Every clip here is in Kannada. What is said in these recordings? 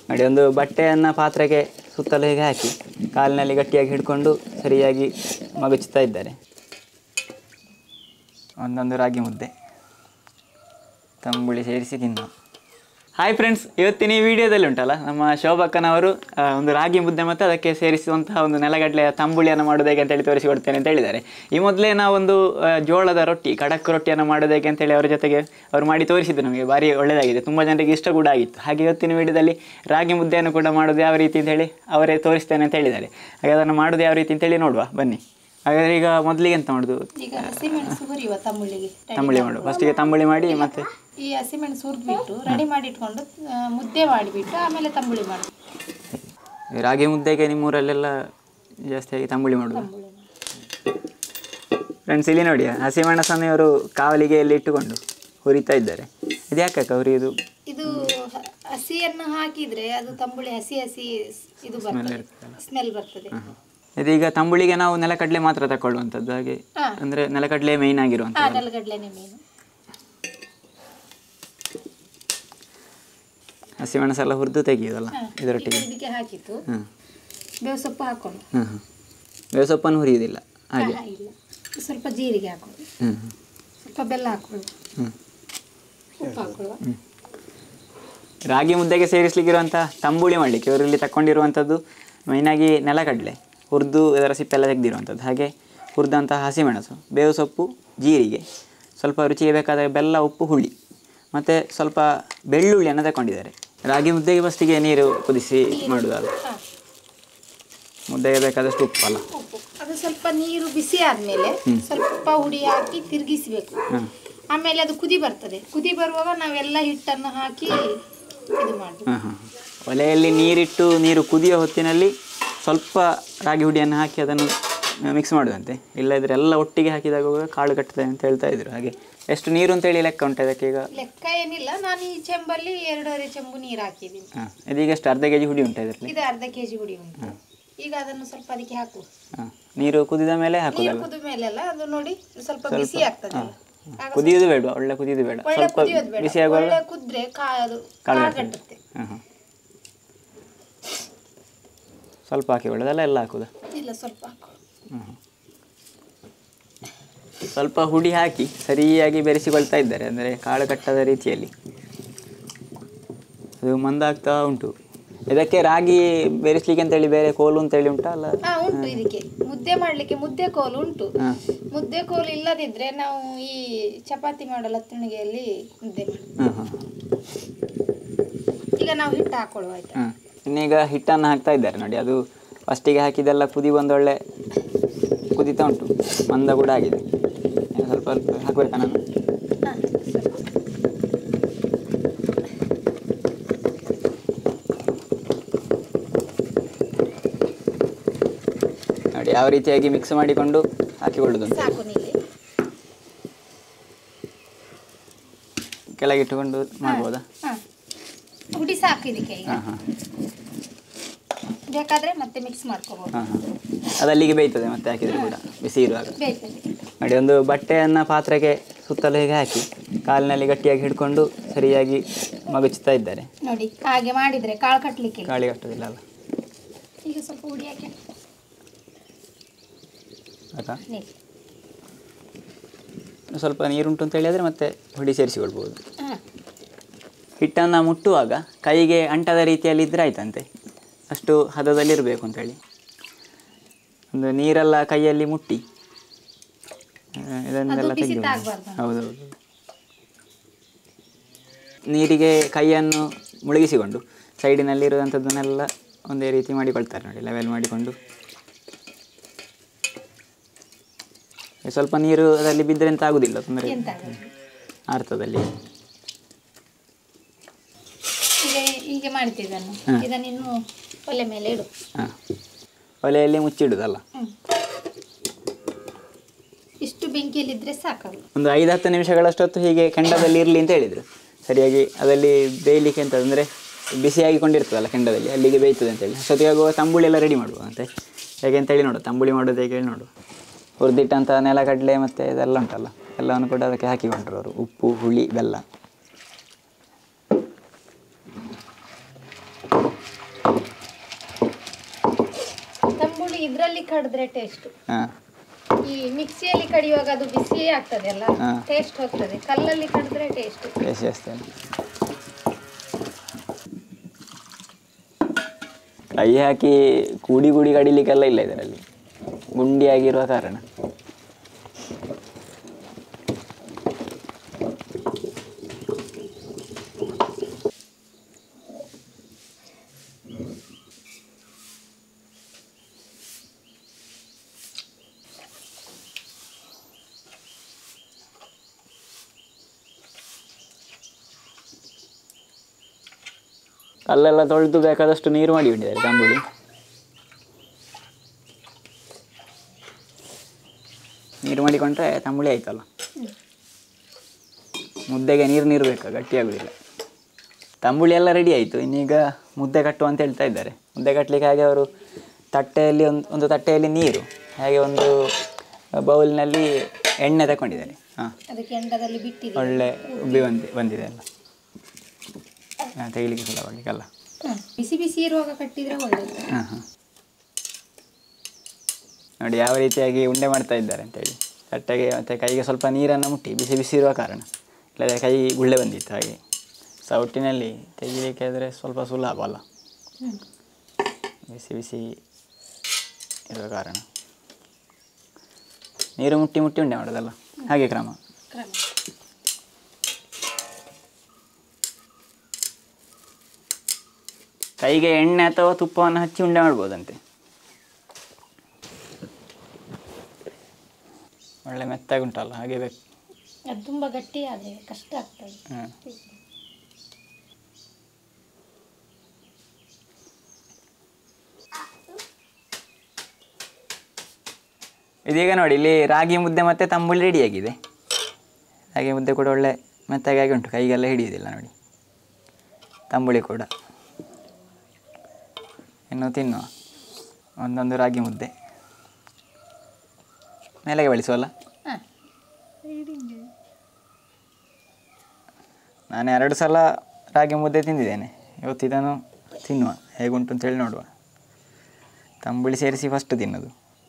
ನೋಡಿ ಒಂದು ಬಟ್ಟೆಯನ್ನು ಪಾತ್ರೆಗೆ ಸುತ್ತಲೂ ಹೀಗೆ ಹಾಕಿ ಕಾಲಿನಲ್ಲಿ ಗಟ್ಟಿಯಾಗಿ ಹಿಡ್ಕೊಂಡು ಸರಿಯಾಗಿ ಮಗುಚುತ್ತಾ ಇದ್ದಾರೆ ಒಂದೊಂದು ರಾಗಿ ಮುದ್ದೆ ತಂಬುಳಿ ಸೇರಿಸಿ ತಿನ್ನು ಹಾಯ್ ಫ್ರೆಂಡ್ಸ್ ಇವತ್ತಿನ ಈ ವಿಡಿಯೋದಲ್ಲಿ ಉಂಟಲ್ಲ ನಮ್ಮ ಶೋಭಕ್ಕನವರು ಆ, ಒಂದು ರಾಗಿ ಮುದ್ದೆ ಮತ್ತು ಅದಕ್ಕೆ ಸೇರಿಸುವಂತಹ ಒಂದು ನೆಲಗಡಲೆಯ ತಂಬುಳಿಯನ್ನು ಮಾಡೋದು ಹೇಗೆ ಅಂತೇಳಿ ತೋರಿಸಿಕೊಡ್ತೇನೆ ಅಂತ ಹೇಳಿದ್ದಾರೆ ಈ ಮೊದಲೇ ನಾವೊಂದು ಆ, ಜೋಳದ ರೊಟ್ಟಿ ಖಡಕ್ ರೊಟ್ಟಿಯನ್ನು ಮಾಡೋದು ಹೇಗೆ ಅಂತೇಳಿ ಅವರ ಜೊತೆಗೆ ಅವರು ಮಾಡಿ ತೋರಿಸಿದ್ರು ನಮಗೆ ಭಾರಿ ಒಳ್ಳೆಯದಾಗಿದೆ ತುಂಬ ಜನರಿಗೆ ಇಷ್ಟ ಕೂಡ ಆಗಿತ್ತು ಹಾಗೆ ಇವತ್ತಿನ ವಿಡಿಯೋದಲ್ಲಿ ರಾಗಿ ಮುದ್ದೆಯನ್ನು ಕೂಡ ಮಾಡೋದು ಯಾವ ರೀತಿ ಅಂತ ಹೇಳಿ ಅವರೇ ತೋರಿಸ್ತೇನೆ ಅಂತ ಹೇಳಿದ್ದಾರೆ ಹಾಗೆ ಅದನ್ನು ಮಾಡೋದು ಯಾವ ರೀತಿ ಅಂತೇಳಿ ನೋಡುವ ಬನ್ನಿ ಹಾಗಾದ್ರೆ ಈಗ ಮೊದಲಿಗೆ ಎಂತ ಮಾಡೋದು ಈಗ ಹಸಿಮೆಣಸು ಹುರಿಯುವ ತಂಬುಳಿಗೆ ready ತಂಬುಳಿ ಮಾಡುವ. ಮಾಡುವ ಫಸ್ಟಿಗೆ ತಂಬುಳಿ ಮಾಡಿ ಮತ್ತೆ ಈ ಹಸಿಮೆಣಸು ಹುರಿದ್ಬಿಟ್ಟು ರೆಡಿ ಮಾಡಿ ಇಟ್ಕೊಂಡು ಆ, ಮುದ್ದೆ ಮಾಡಿಬಿಟ್ಟು ಆಮೇಲೆ ತಂಬುಳಿ ಮಾಡುದು ರಾಗಿ ಮುದ್ದೆಗೆ ನಿಮ್ಮೂರಲ್ಲೆಲ್ಲ ಜಾಸ್ತಿಯಾಗಿ ತಂಬುಳಿ ಮಾಡೋದು ತಂಬುಳಿ ಫ್ರೆಂಡ್ಸ್ ಇಲ್ಲಿ ನೋಡಿ ಹಸಿಮೆಣಸನ್ನು ಇವರು ಕಾವಲಿಗೆ ಇಲ್ಲಿ ಇಟ್ಟುಕೊಂಡು ಹುರಿತಾ ಇದ್ದಾರೆ ಇದು ಯಾಕಕ್ಕ ಹುರಿಯುದು ಇದು ಹ- ಹಸಿಯನ್ನು ಹಾಕಿದ್ರೆ ಅದು ತಂಬುಳಿ ಹಸಿ ಹಸಿ ಸ್- ಇದು ಬರ್ತದೆ ಸ್ಮೆಲ್ ಬರ್ತದೆ ಇದೀಗ ತಂಬುಳಿಗೆ ನಾವು ನೆಲಕಡಲೆ ಮಾತ್ರ ತಗೊಳ್ಳುವಂಥದ್ದು ಹಾಗೆ ಹಾ. ಅಂದರೆ ನೆಲಕಡಲೆ ಮೇಯ್ನ್ ಆ ಆಗಿರುವಂಥದ್ದು ನೆಲಗಡ್ಲೆನೆ ಮೀನು ಹಸಿಮೆಣಸೆಲ್ಲ ಹುರಿದು ತೆಗೆಯೋದಲ್ಲ ಹಾ. ಇದರೊಟ್ಟಿಗೆ ಈಗ ಇದಕ್ಕೆ ಹಾಕಿತ್ತು ಹಾಂ ಬೇವು ಸೊಪ್ಪು ಹಾಕೊಂಡು ಹಾಂ ಹಾಂ ಬೇವು ಸೊಪ್ಪನ್ನು ಹುರಿಯುವುದಿಲ್ಲ ಹಾಗೆ ಹಾ, ಇಲ್ಲ ಸ್ವಲ್ಪ ಜೀರಿಗೆ ಹಾಕೊಳ್ಳಿ ಹ್ಞೂ ಸ್ವಲ್ಪ ಬೆಲ್ಲ ಹಾಕೊಳ್ಳಿ ಹ್ಞೂ ಉಪ್ಪು ಹಾಕೊಳ್ಳುವ ರಾಗಿ ಮುದ್ದೆಗೆ ಸೇರಿಸಲಿಕ್ಕಿರುವಂಥ ತಂಬುಳಿ ಮಾಡಲಿಕ್ಕೆ ಇವರು ಇಲ್ಲಿ ತಗೊಂಡಿರುವಂಥದ್ದು ಮೈನಾಗಿ ನೆಲಕಡಲೆ ಹುರಿದು ಇದರ ಸಿಪ್ಪೆಲ್ಲ ತೆಗೆದಿರುವಂಥದ್ದು ಹಾಗೆ ಹುರಿದಂತಹ ಹಸಿಮೆಣಸು ಬೇವು ಸೊಪ್ಪು ಜೀರಿಗೆ ಸ್ವಲ್ಪ ರುಚಿಗೆ ಬೇಕಾದ ಬೆಲ್ಲ ಉಪ್ಪು ಹುಳಿ ಮತ್ತು ಸ್ವಲ್ಪ ಬೆಳ್ಳುಳ್ಳಿಯನ್ನು ತಗೊಂಡಿದ್ದಾರೆ ರಾಗಿ ಮುದ್ದೆಗೆ ಫಸ್ಟಿಗೆ ನೀರು ಕುದಿಸಿ ಮಾಡೋದಲ್ಲ ಹಾ, ಮುದ್ದೆಗೆ ಬೇಕಾದಷ್ಟು ಉಪ್ಪಲ್ಲ ಉಪ್ಪು ಅದು ಸ್ವಲ್ಪ ನೀರು ಬಿಸಿ ಆದ್ಮೇಲೆ ಸ್ವಲ್ಪ ಹುಡಿ ಹಾಕಿ ತಿರುಗಿಸ್ಬೇಕು ಹಾಂ ಆಮೇಲೆ ಅದು ಕುದಿ ಬರ್ತದೆ ಕುದಿ ಬರುವಾಗ ನಾವೆಲ್ಲ ಹಿಟ್ಟನ್ನು ಹಾಕಿ ಇದು ಮಾಡಬೇಕು ಹಾಂ ಹಾಂ ಒಲೆಯಲ್ಲಿ ನೀರಿಟ್ಟು ನೀರು ಕುದಿಯೋ ಹೊತ್ತಿನಲ್ಲಿ ಸ್ವಲ್ಪ ರಾಗಿ ಹುಡಿಯನ್ನು ಹಾಕಿ ಅದನ್ನು ಮಿಕ್ಸ್ ಮಾಡುವಂತೆ ಇಲ್ಲದ್ರೆ ಎಲ್ಲ ಒಟ್ಟಿಗೆ ಹಾಕಿದಾಗ ಕಾಳು ಕಟ್ಟದೆ ಅಂತ ಹೇಳ್ತಾ ಇದ್ರು ಹಾಗೆ ಎಷ್ಟು ನೀರು ಅಂತೇಳಿ ಲೆಕ್ಕ ಉಂಟು ಅದಕ್ಕೆ ಈಗ ಲೆಕ್ಕ ಏನಿಲ್ಲ ನಾನು ಈ ಚೆಂಬಲ್ಲಿ ಎರಡೂವರೆ ಚೆಂಬು ನೀರು ಹಾಕಿದ್ದೀನಿ ಹಾಂ ಇದೀಗ ಎಷ್ಟು ಅರ್ಧ ಕೆ ಜಿ ಹುಡಿ ಉಂಟು ಇದರಲ್ಲಿ ಇದು ಅರ್ಧ ಕೆ ಜಿ ಹುಡಿ ಉಂಟು ಈಗ ಅದನ್ನು ಸ್ವಲ್ಪ ಅದಕ್ಕೆ ಹಾಕು ಹಾಂ ನೀರು ಕುದಿದ ಮೇಲೆ ನೀರು ಹಾಕೋದಲ್ಲ ಕುದ ಮೇಲೆಲ್ಲ ಅದು ನೋಡಿ ಸ್ವಲ್ಪ ಬಿಸಿ ಆಗ್ತದೆ ಅಲ್ಲ. ಆಗ ಕುದಿಯೋದು ಬೇಡ ಒಳ್ಳೆ ಕುದಿಯೋದು ಬೇಡ ಒಳ್ಳೆ ಸ್ವಲ್ಪ ಕುದಿಯೋದು ಬೇಡ ಬಿಸಿ ಆಗುವಾಗ ಒಳ್ಳೆ ಕುದ್ರೆ ಕಾ ಅದು ಕಾಳು ಕಾಗಟ್ಟುತ್ತೆ ಹಾಂ ಹಾಂ ಸ್ವಲ್ಪ ಹಾಕಿಕೊಳ್ಳೋದಲ್ಲ ಎಲ್ಲ ಹಾಕೋದು ಇಲ್ಲ ಸ್ವಲ್ಪ ಹಾಕು ಸ್ವಲ್ಪ ಹುಡಿ ಹಾಕಿ ಸರಿಯಾಗಿ ಬೆರೆಸಿಕೊಳ್ತಾ ಇದ್ದಾರೆ ಅಂದರೆ ಕಾಳು ಕಟ್ಟದ ರೀತಿಯಲ್ಲಿ ಅದು ಮಂದಾಗ್ತಾ ಉಂಟು ಇದಕ್ಕೆ ರಾಗಿ ಬೆರೆಸ್ಲಿಕ್ಕೆ ಅಂತೇಳಿ ಬೇರೆ ಕೋಲು ಅಂತೇಳಿ ಉಂಟಾ ಅಲ್ಲ ಹಾ ಉಂಟು ಇದಕ್ಕೆ ಮುದ್ದೆ ಮಾಡ್ಲಿಕ್ಕೆ ಮುದ್ದೆ ಕೋಲು ಉಂಟು ಹಾಂ ಮುದ್ದೆ ಕೋಲು ಇಲ್ಲದಿದ್ರೆ ನಾವು ಈ ಚಪಾತಿ ಮಾಡೋ ಲತ್ತಣಿಗೆಯಲ್ಲಿ ಮುದ್ದೆ ಮಾಡಿ ಹಾಂ ಹಾಂ ಈಗ ನಾವು ಹಿಟ್ಟು ಹಾಕೊಳ್ಳುವ ಆಯ್ತಾ ಹಾಂ ಇನ್ನೀಗ ಹಿಟ್ಟನ್ನು ಹಾಕ್ತಾ ಇದ್ದಾರೆ ನೋಡಿ ಅದು ಫಸ್ಟಿಗೆ ಹಾಕಿದೆಲ್ಲ ಕುದಿ ಒಂದೊಳ್ಳೆ ಕುದಿತಾ ಉಂಟು ಮಂದ ಕೂಡ ಆಗಿದೆ ಇನ್ನು ಸ್ವಲ್ಪ ಸ್ವಲ್ಪ ಹಾಕಬೇಕಾ ನಾನು ಹಾ, ಸ್ವಲ್ಪ. ನೋಡಿ ಯಾವ ರೀತಿಯಾಗಿ ಮಿಕ್ಸ್ ಮಾಡಿಕೊಂಡು ಹಾಕಿಕೊಳ್ಳೋದು ಅಂತ ಸಾಕು ನೀಲಿ ಕೆಳಗಿಟ್ಟುಕೊಂಡು ಮಾಡ್ಬೋದಾ ಹಾ ಹುಡಿ ಸಾಕು ಇದಕ್ಕೆ ಈಗ ಹಾಂ ಹಾಂ ಬೇಕಾದ್ರೆ ಮತ್ತೆ ಮಿಕ್ಸ್ ಮಾಡ್ಕೋಬಹುದು ಹಾಂ ಹಾಂ ಅದು ಅಲ್ಲಿಗೆ ಬೇಯ್ತದೆ ಮತ್ತೆ ಹಾಕಿದರೆ ಕೂಡ ಬಿಸಿ ಇರುವಾಗ ಬೇಯ್ತದೆ ನೋಡಿ ಒಂದು ಬಟ್ಟೆಯನ್ನು ಪಾತ್ರೆಗೆ ಸುತ್ತಲೂ ಹೀಗೆ ಹಾಕಿ ಕಾಲಿನಲ್ಲಿ ಗಟ್ಟಿಯಾಗಿ ಹಿಡ್ಕೊಂಡು ಸರಿಯಾಗಿ ಮಗುಚುತ್ತಾ ಇದ್ದಾರೆ ನೋಡಿ ಹಾಗೆ ಮಾಡಿದ್ರೆ ಕಾಳು ಕಟ್ಲಿಕ್ಕೆ ಇಲ್ಲ. ಗಾಳಿ ಕಟ್ಟೋದಿಲ್ಲ ಅಲ್ಲ ಈಗ ಸ್ವಲ್ಪ ಹುಡಿ ಹಾಕಿ ಆಯ್ತಾ ನೀರು ಸ್ವಲ್ಪ ನೀರುಂಟು ಅಂತ ಹೇಳಿದರೆ ಮತ್ತೆ ಹುಡಿ ಸೇರಿಸಿಕೊಳ್ಬೋದು ಹಾ ಹಿಟ್ಟನ್ನು ಮುಟ್ಟುವಾಗ ಕೈಗೆ ಅಂಟದ ರೀತಿಯಲ್ಲಿ ಇದ್ರೆ ಆಯ್ತಂತೆ ಅಷ್ಟು ಹದದಲ್ಲಿರಬೇಕು ಅಂತೇಳಿ ಒಂದು ನೀರೆಲ್ಲ ಕೈಯಲ್ಲಿ ಮುಟ್ಟಿ ಆ, ಇದನ್ನೆಲ್ಲ ಅದು ಬಿಸಿ ತೆಗೆದು ತಾಗ್ಬಾರ್ದು. ಹೌದೌದು ನೀರಿಗೆ ಕೈಯನ್ನು ಮುಳುಗಿಸಿಕೊಂಡು ಸೈಡಿನಲ್ಲಿ ಇರುವಂಥದ್ದನ್ನೆಲ್ಲ ಒಂದೇ ರೀತಿ ಮಾಡಿಕೊಳ್ತಾರೆ ನೋಡಿ ಲೆವೆಲ್ ಮಾಡಿಕೊಂಡು ಸ್ವಲ್ಪ ನೀರು ಅದರಲ್ಲಿ ಬಿದ್ದರೆ ಎಂತ ಆಗುದಿಲ್ಲ ತೊಂದರೆ ಎಂತ ಆಗಲ್ಲ. ಅರ್ಥದಲ್ಲಿ ಈಗ ಹೀಗೆ ಮಾಡ್ತೀವಿ ಇದನ್ನು ಹಾ. ಇದನ್ನು ಇನ್ನು ಒಲೆ ಮೇಲೆ ಇಡು ಹಾಂ ಒಲೆಯಲ್ಲಿ ಮುಚ್ಚಿಡುದಲ್ಲ ಹ್ಮ್. ಇಷ್ಟು ಬೆಂಕಿಯಲ್ಲಿದ್ರೆ ಸಾಕಲ್ಲ ಒಂದು ಐದು ಹತ್ತು ನಿಮಿಷಗಳಷ್ಟೊತ್ತು ಹೀಗೆ ಕೆಂಡದಲ್ಲಿ ಇರಲಿ ಅಂತ ಹೇಳಿದರು ಸರಿಯಾಗಿ ಅದರಲ್ಲಿ ಬೇಯಲಿಕ್ಕೆ ಅಂತ ಅಂದರೆ ಬಿಸಿಯಾಗಿಕೊಂಡಿರ್ತದಲ್ಲ ಕೆಂಡದಲ್ಲಿ ಅಲ್ಲಿಗೆ ಬೇಯ್ತದೆ ಅಂತೇಳಿ ಅಷ್ಟೊತ್ತಿಗೆ ಆಗುವ ತಂಬುಳಿ ಎಲ್ಲ ರೆಡಿ ಮಾಡುವ ಅಂತೆ ಹೇಗೆ ಅಂತೇಳಿ ನೋಡು ತಂಬುಳಿ ಮಾಡೋದು ಹೇಗೆ ಹೇಳಿ ನೋಡು ಹುರಿದಿಟ್ಟಂಥ ನೆಲಗಡಲೆ ಮತ್ತು ಇದೆಲ್ಲ ಉಂಟಲ್ಲ ಎಲ್ಲವನ್ನು ಕೂಡ ಅದಕ್ಕೆ ಹಾಕಿಕೊಂಡ್ರು ಅವರು ಉಪ್ಪು ಹುಳಿ ಬೆಲ್ಲ ಆಕ್ಚುಲಿ ಇದ್ರಲ್ಲಿ ಕಡಿದ್ರೆ ಟೇಸ್ಟ್ ಹಾಂ ಈ ಮಿಕ್ಸಿಯಲ್ಲಿ ಕಡಿಯುವಾಗ ಅದು ಬಿಸಿಯೇ ಆಗ್ತದೆ ಅಲ್ಲ ಹಾ. ಟೇಸ್ಟ್ ಹೋಗ್ತದೆ ಕಲ್ಲಲ್ಲಿ ಕಡಿದ್ರೆ ಟೇಸ್ಟ್ ಬೇಸಿ ಅಷ್ಟೇ ಕೈ ಹಾಕಿ ಕೂಡಿ ಕೂಡಿ ಕಡಿಲಿಕ್ಕೆಲ್ಲ ಇಲ್ಲ ಇದರಲ್ಲಿ ಗುಂಡಿಯಾಗಿರುವ ಕಾರಣ ಕಲ್ಲೆಲ್ಲ ತೊಳೆದು ಬೇಕಾದಷ್ಟು ನೀರು ಮಾಡಿ ಬಿಟ್ಟಿದ್ದಾರೆ ತಂಬುಳಿ ನೀರು ಮಾಡಿಕೊಂಡ್ರೆ ತಂಬುಳಿ ಆಯ್ತಲ್ಲ ಮುದ್ದೆಗೆ ನೀರು ನೀರು ಬೇಕಾ ಗಟ್ಟಿಯಾಗುವುದಿಲ್ಲ ತಂಬುಳಿ ಎಲ್ಲ ರೆಡಿ ಆಯಿತು ಇನ್ನೀಗ ಮುದ್ದೆ ಕಟ್ಟುವ ಅಂತ ಹೇಳ್ತಾ ಇದ್ದಾರೆ ಮುದ್ದೆ ಕಟ್ಟಲಿಕ್ಕೆ ಹಾಗೆ ಅವರು ತಟ್ಟೆಯಲ್ಲಿ ಒಂದು ಒಂದು ತಟ್ಟೆಯಲ್ಲಿ ನೀರು ಹಾಗೆ ಒಂದು ಬೌಲ್ನಲ್ಲಿ ಎಣ್ಣೆ ತಗೊಂಡಿದ್ದಾರೆ ಹಾಂ ಅದಕ್ಕೆ ಎಂಡದಲ್ಲಿ ಬಿಟ್ಟಿದೆ ಒಳ್ಳೆ ಉಬ್ಬಿ ಬಂದಿ ಬಂದಿದೆ ಎಲ್ಲ ಹಾಂ ತೆಗಿಲಿಕ್ಕೆ ಸುಲಭವಾಗಲಿಕ್ಕಲ್ಲ ಹ್ಮ್. ಬಿಸಿ ಬಿಸಿ ಇರುವಾಗ ಕಟ್ಟಿದ್ರೆ ಒಳ್ಳೇದು ಹಾಂ ಹಾಂ ನೋಡಿ ಯಾವ ರೀತಿಯಾಗಿ ಉಂಡೆ ಮಾಡ್ತಾ ಇದ್ದಾರೆ ಅಂತೇಳಿ ತಟ್ಟೆಗೆ ಮತ್ತು ಕೈಗೆ ಸ್ವಲ್ಪ ನೀರನ್ನು ಮುಟ್ಟಿ ಬಿಸಿ ಬಿಸಿ ಇರುವ ಕಾರಣ ಇಲ್ಲದೆ ಕೈ ಗುಳ್ಳೆ ಬಂದಿತ್ತು ಹಾಗೆ ಸೌಟಿನಲ್ಲಿ ತೆಗಿಲಿಕ್ಕೆ ಆದರೆ ಸ್ವಲ್ಪ ಸುಲಭ ಅಲ್ಲ ಹ್ಮ್. ಬಿಸಿ ಬಿಸಿ ಇರುವ ಕಾರಣ ನೀರು ಮುಟ್ಟಿ ಮುಟ್ಟಿ ಉಂಡೆ ಮಾಡೋದಲ್ಲ ಹಾಗೆ ಕ್ರಮ ಕ್ರಮ ಕೈಗೆ ಎಣ್ಣೆ ಅಥವಾ ತುಪ್ಪವನ್ನು ಹಚ್ಚಿ ಉಂಡೆ ಮಾಡ್ಬೋದಂತೆ ಒಳ್ಳೆ ಮೆತ್ತಾಗುಂಟಲ್ಲ ಹಾಗೆ ಬೇಕು ಅದು ತುಂಬಾ ಗಟ್ಟಿ ಆದ್ರೆ ಕಷ್ಟ ಆಗ್ತದೆ ಹಾಂ ಇದೀಗ ನೋಡಿ ಇಲ್ಲಿ ರಾಗಿ ಮುದ್ದೆ ಮತ್ತು ತಂಬುಳಿ ರೆಡಿಯಾಗಿದೆ ರಾಗಿ ಮುದ್ದೆ ಕೂಡ ಒಳ್ಳೆ ಮೆತ್ತಗೆ ಆಗಿ ಉಂಟು ಕೈಗೆಲ್ಲ ಹಿಡಿಯೋದಿಲ್ಲ ನೋಡಿ ತಂಬುಳಿ ಕೂಡ ಇನ್ನು ತಿನ್ನುವ ಒಂದೊಂದು ರಾಗಿ ಮುದ್ದೆ ಮೇಲೆಗೆ ಬಳಸುವಲ್ಲ ಹಾ. ನಾನು ಎರಡು ಸಲ ರಾಗಿ ಮುದ್ದೆ ತಿಂದಿದ್ದೇನೆ ಇವತ್ತು ಇದನ್ನು ತಿನ್ನುವ ಹೇಗುಂಟು ಅಂತೇಳಿ ನೋಡುವ ತಂಬುಳಿ ಸೇರಿಸಿ ಫಸ್ಟ್ ತಿನ್ನೋದು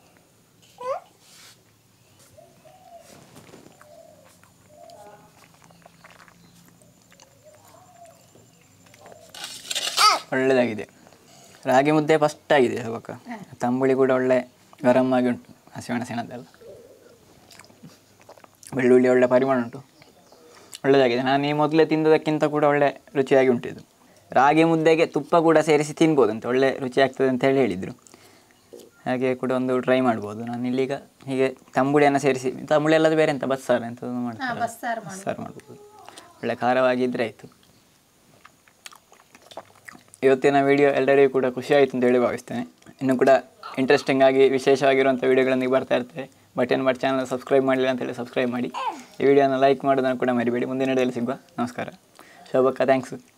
ಒಳ್ಳೆಯದಾಗಿದೆ ರಾಗಿ ಮುದ್ದೆ ಫಸ್ಟ್ ಆಗಿದೆ ಹೋಗಕ್ಕ ತಂಬುಳಿ ಕೂಡ ಒಳ್ಳೆ ಗರಂ ಆಗಿ ಉಂಟು ಹಸಿಮೆಣಸಿನದ್ದೆಲ್ಲ ಬೆಳ್ಳುಳ್ಳಿ ಒಳ್ಳೆ ಪರಿಮಾಣ ಉಂಟು ಒಳ್ಳೆಯದಾಗಿದೆ ನಾನು ಈ ಮೊದಲೇ ತಿಂದದಕ್ಕಿಂತ ಕೂಡ ಒಳ್ಳೆ ರುಚಿಯಾಗಿ ಉಂಟು ಇದು ರಾಗಿ ಮುದ್ದೆಗೆ ತುಪ್ಪ ಕೂಡ ಸೇರಿಸಿ ತಿನ್ಬೋದಂತೆ ಒಳ್ಳೆ ರುಚಿ ಆಗ್ತದೆ ಅಂತ ಹೇಳಿ ಹೇಳಿದರು ಹಾಗೆ ಕೂಡ ಒಂದು ಟ್ರೈ ಮಾಡ್ಬೋದು ನಾನು ಇಲ್ಲೀಗ ಹೀಗೆ ತಂಬುಳಿಯನ್ನು ಸೇರಿಸಿ ತಂಬುಳಿ ಅಲ್ಲದೆ ಬೇರೆ ಎಂತ ಬಸ್ಸಾರು ಎಂತ ಹಾ ಮಾಡ್ತಾರೆ ಬಸ್ಸಾರು ಮಾಡು ಬಸ್ಸಾರು ಮಾಡ್ಬೋದು ಒಳ್ಳೆ ಖಾರವಾಗಿದ್ದರೆ ಆಯಿತು ಇವತ್ತಿನ ವಿಡಿಯೋ ಎಲ್ಲರಿಗೂ ಕೂಡ ಖುಷಿ ಆಯಿತು ಅಂತ ಹೇಳಿ ಭಾವಿಸ್ತೇನೆ ಇನ್ನು ಕೂಡ ಇಂಟ್ರೆಸ್ಟಿಂಗ್ ಆಗಿ ವಿಶೇಷವಾಗಿರುವಂಥ ವಿಡಿಯೋಗಳೊಂದಿಗೆ ಬರ್ತಾ ಇರ್ತೇವೆ ಬಟನ್ ಬಟ್ ಚಾನಲ್ ಸಬ್ಸ್ಕ್ರೈಬ್ ಮಾಡಿಲ್ಲ ಅಂತೇಳಿ ಸಬ್ಸ್ಕ್ರೈಬ್ ಮಾಡಿ ಈ ವಿಡಿಯೋನ ಲೈಕ್ ಮಾಡೋದನ್ನು ಕೂಡ ಮರಿಬೇಡಿ ಮುಂದಿನ ವಿಡಿಯೋದಲ್ಲಿ ಸಿಗುವ ನಮಸ್ಕಾರ ಶೋಭಕ್ಕ ಥ್ಯಾಂಕ್ಸು